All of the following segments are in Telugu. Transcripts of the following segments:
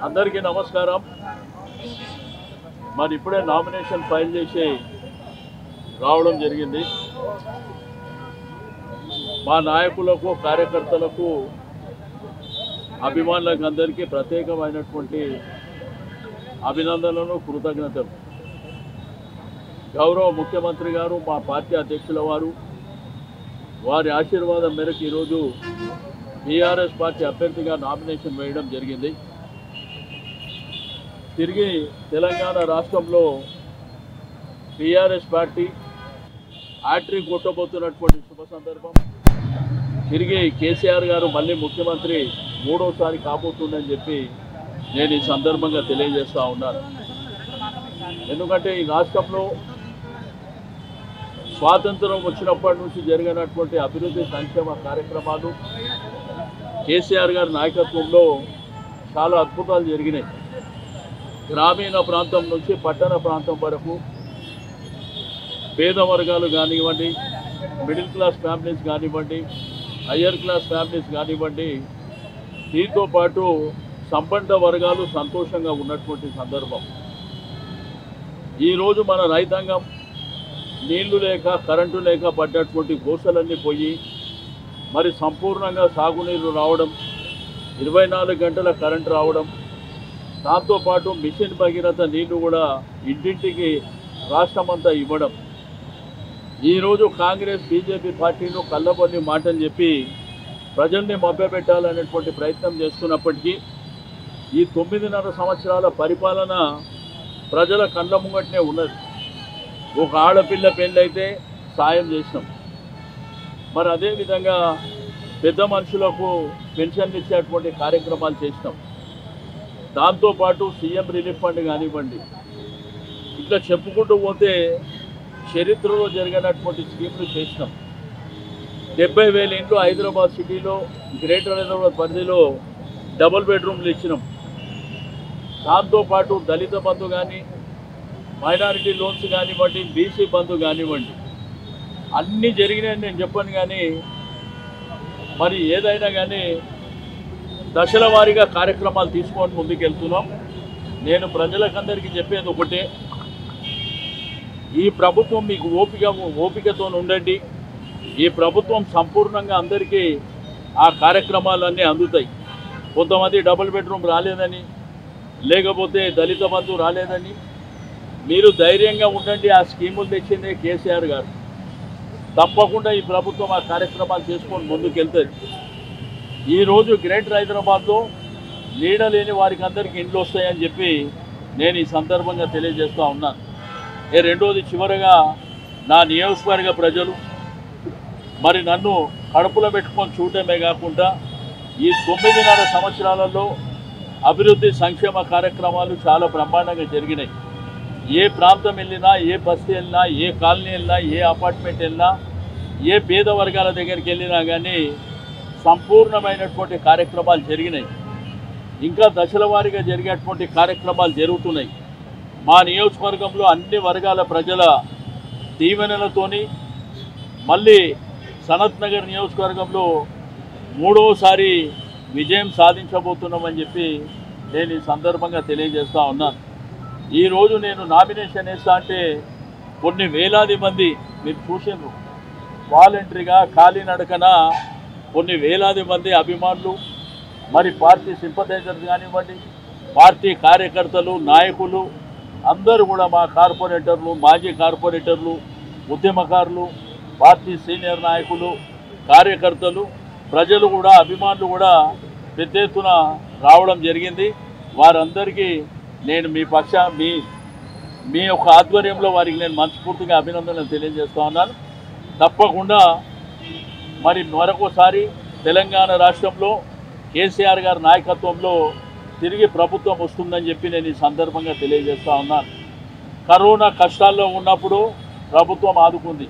అందరికీ నమస్కారం మరి ఇప్పుడే నామినేషన్ ఫైల్ చేసి రావడం జరిగింది మా నాయకులకు కార్యకర్తలకు అభిమానులకు అందరికీ ప్రత్యేకమైనటువంటి అభినందనలు కృతజ్ఞతలు గౌరవ ముఖ్యమంత్రి గారు మా పార్టీ అధ్యక్షుల వారు వారి ఆశీర్వాదం మేరకు ఈరోజు టీఆర్ఎస్ పార్టీ అభ్యర్థిగా నామినేషన్ వేయడం జరిగింది తిరిగి తెలంగాణ రాష్ట్రంలో టీఆర్ఎస్ పార్టీ హ్యాట్రిక్ కొట్టబోతున్నటువంటి శుభ సందర్భం తిరిగి కేసీఆర్ గారు మళ్ళీ ముఖ్యమంత్రి మూడోసారి కాబోతుందని చెప్పి నేను ఈ సందర్భంగా తెలియజేస్తా ఉన్నాను ఎందుకంటే ఈ రాష్ట్రంలో స్వాతంత్రం వచ్చినప్పటి నుంచి జరిగినటువంటి అభివృద్ధి సంక్షేమ కార్యక్రమాలు కేసీఆర్ గారి నాయకత్వంలో చాలా అద్భుతాలు జరిగినాయి గ్రామీణ ప్రాంతం నుంచి పట్టణ ప్రాంతం వరకు పేద వర్గాలు కానివ్వండి మిడిల్ క్లాస్ ఫ్యామిలీస్ కానివ్వండి హయ్యర్ క్లాస్ ఫ్యామిలీస్ కానివ్వండి దీంతో పాటు సంపన్న వర్గాలు సంతోషంగా ఉన్నటువంటి సందర్భం ఈరోజు మన రైతాంగం నీళ్లు లేక కరెంటు లేక పడ్డటువంటి గోసలన్నీ పోయి మరి సంపూర్ణంగా సాగునీరు రావడం ఇరవై నాలుగు గంటల కరెంట్ రావడం దాంతోపాటు మిషన్ భగీరథ నీళ్లు కూడా ఇంటింటికి రాష్ట్రమంతా ఇవ్వడం ఈరోజు కాంగ్రెస్ బీజేపీ పార్టీలు కళ్ళబొల్లి మాటలు చెప్పి ప్రజల్ని మభ్యపెట్టాలనేటువంటి ప్రయత్నం చేస్తున్నప్పటికీ ఈ తొమ్మిదిన్నర సంవత్సరాల పరిపాలన ప్రజల కళ్ళ ముంగట్నే ఉన్నది ఒక ఆడపిల్ల పెళ్ళైతే సాయం చేసినాం మరి అదేవిధంగా పెద్ద మనుషులకు పెన్షన్లు ఇచ్చేటువంటి కార్యక్రమాలు చేసినాం దాంతోపాటు సీఎం రిలీఫ్ ఫండ్ కానివ్వండి ఇట్లా చెప్పుకుంటూ పోతే చరిత్రలో జరిగినటువంటి స్కీమ్లు చేసినాం డెబ్బై వేల ఇంట్లో హైదరాబాద్ సిటీలో గ్రేటర్ హైదరాబాద్ పరిధిలో డబుల్ బెడ్రూమ్లు ఇచ్చినాం దాంతోపాటు దళిత బంధు కానీ మైనారిటీ లోన్స్ కానివ్వండి బీసీ బంధు కానివ్వండి అన్నీ జరిగినాయని నేను చెప్పాను కానీ మరి ఏదైనా కానీ దశల వారీగా కార్యక్రమాలు తీసుకొని ముందుకెళ్తున్నాం నేను ప్రజలకందరికీ చెప్పేది ఒకటే ఈ ప్రభుత్వం మీకు ఓపిక ఓపికతో ఉండండి ఈ ప్రభుత్వం సంపూర్ణంగా అందరికీ ఆ కార్యక్రమాలన్నీ అందుతాయి కొంతమంది డబుల్ బెడ్రూమ్ రాలేదని లేకపోతే దళిత బంధు రాలేదని మీరు ధైర్యంగా ఉండండి ఆ స్కీములు తెచ్చిందే కేసీఆర్ గారు తప్పకుండా ఈ ప్రభుత్వం ఆ కార్యక్రమాలు చేసుకొని ముందుకెళ్తుంది ఈరోజు గ్రేటర్ హైదరాబాద్లో నీడ లేని వారికి అందరికీ ఇండ్లు వస్తాయని చెప్పి నేను ఈ సందర్భంగా తెలియజేస్తూ ఉన్నాను ఏ రెండోది చివరగా నా నియోజకవర్గ ప్రజలు మరి నన్ను కడుపులో పెట్టుకొని చూడటమే కాకుండా ఈ తొమ్మిదిన్నర సంవత్సరాలలో అభివృద్ధి సంక్షేమ కార్యక్రమాలు చాలా బ్రహ్మాండంగా జరిగినాయి ఏ ప్రాంతం వెళ్ళినా ఏ బస్తీ వెళ్ళినా ఏ కాలనీ వెళ్ళినా ఏ అపార్ట్మెంట్ వెళ్ళినా ఏ పేద వర్గాల దగ్గరికి వెళ్ళినా కానీ సంపూర్ణమైనటువంటి కార్యక్రమాలు జరిగినాయి ఇంకా దశల వారీగా జరిగేటువంటి కార్యక్రమాలు జరుగుతున్నాయి మా నియోజకవర్గంలో అన్ని వర్గాల ప్రజల దీవెనలతోని మళ్ళీ సనత్ నగర్ నియోజకవర్గంలో మూడవసారి విజయం సాధించబోతున్నామని చెప్పి నేను ఈ సందర్భంగా తెలియజేస్తా ఉన్నాను ఈరోజు నేను నామినేషన్ వేస్తా అంటే కొన్ని వేలాది మంది మీరు చూసిండ్రు వాలంటరీగా కాలినడకన కొన్ని వేలాది మంది అభిమానులు మరి పార్టీ సింపథైజర్స్ కానివ్వండి పార్టీ కార్యకర్తలు నాయకులు అందరూ కూడా మా కార్పొరేటర్లు మాజీ కార్పొరేటర్లు ఉద్యమకారులు పార్టీ సీనియర్ నాయకులు కార్యకర్తలు ప్రజలు కూడా అభిమానులు కూడా పెద్ద ఎత్తున రావడం జరిగింది వారందరికీ నేను మీ పక్ష మీ మీ యొక్క ఆధ్వర్యంలో వారికి నేను మనస్ఫూర్తిగా అభినందనలు తెలియజేస్తా ఉన్నాను తప్పకుండా మరి మరొకసారి తెలంగాణ రాష్ట్రంలో కేసీఆర్ గారి నాయకత్వంలో తిరిగి ప్రభుత్వం వస్తుందని చెప్పి నేను ఈ సందర్భంగా తెలియజేస్తా ఉన్నాను కరోనా కష్టాల్లో ఉన్నప్పుడు ప్రభుత్వం ఆదుకుంది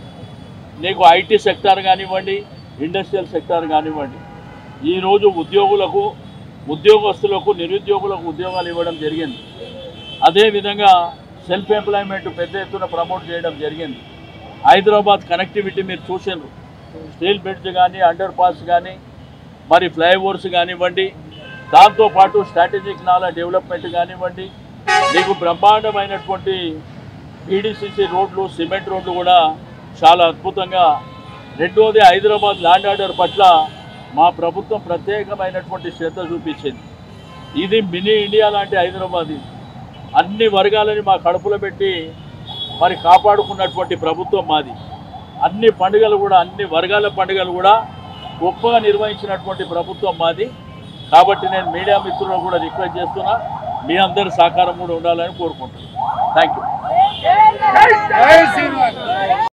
నీకు ఐటీ సెక్టార్ కానివ్వండి ఇండస్ట్రియల్ సెక్టార్ కానివ్వండి ఈరోజు ఉద్యోగులకు ఉద్యోగస్తులకు నిరుద్యోగులకు ఉద్యోగాలు ఇవ్వడం జరిగింది అదేవిధంగా సెల్ఫ్ ఎంప్లాయ్మెంట్ పెద్ద ఎత్తున ప్రమోట్ చేయడం జరిగింది హైదరాబాద్ కనెక్టివిటీ మీరు చూసిండ్రు స్టీల్ బ్రిడ్జ్ కానీ అండర్ పాస్ కానీ మరి ఫ్లైఓవర్స్ కానివ్వండి దాంతోపాటు స్ట్రాటజిక్ నాలా డెవలప్మెంట్ కానివ్వండి మీకు బ్రహ్మాండమైనటువంటి పీడీసీసీ రోడ్లు సిమెంట్ రోడ్లు కూడా చాలా అద్భుతంగా రెండోది హైదరాబాద్ ల్యాండ్ ఆర్డర్ పట్ల మా ప్రభుత్వం ప్రత్యేకమైనటువంటి శ్రద్ధ చూపించింది ఇది మినీ ఇండియా లాంటి హైదరాబాద్ ఇది అన్ని వర్గాలని మా కడుపులో పెట్టి మరి కాపాడుకున్నటువంటి ప్రభుత్వం మాది అన్ని పండుగలు కూడా అన్ని వర్గాల పండుగలు కూడా గొప్పగా నిర్వహించినటువంటి ప్రభుత్వం మాది కాబట్టి నేను మీడియా మిత్రులను కూడా రిక్వెస్ట్ చేస్తున్నా మీ అందరి సహకారం కూడా ఉండాలని కోరుకుంటున్నాను థ్యాంక్ యూ జై శ్రీనివాస్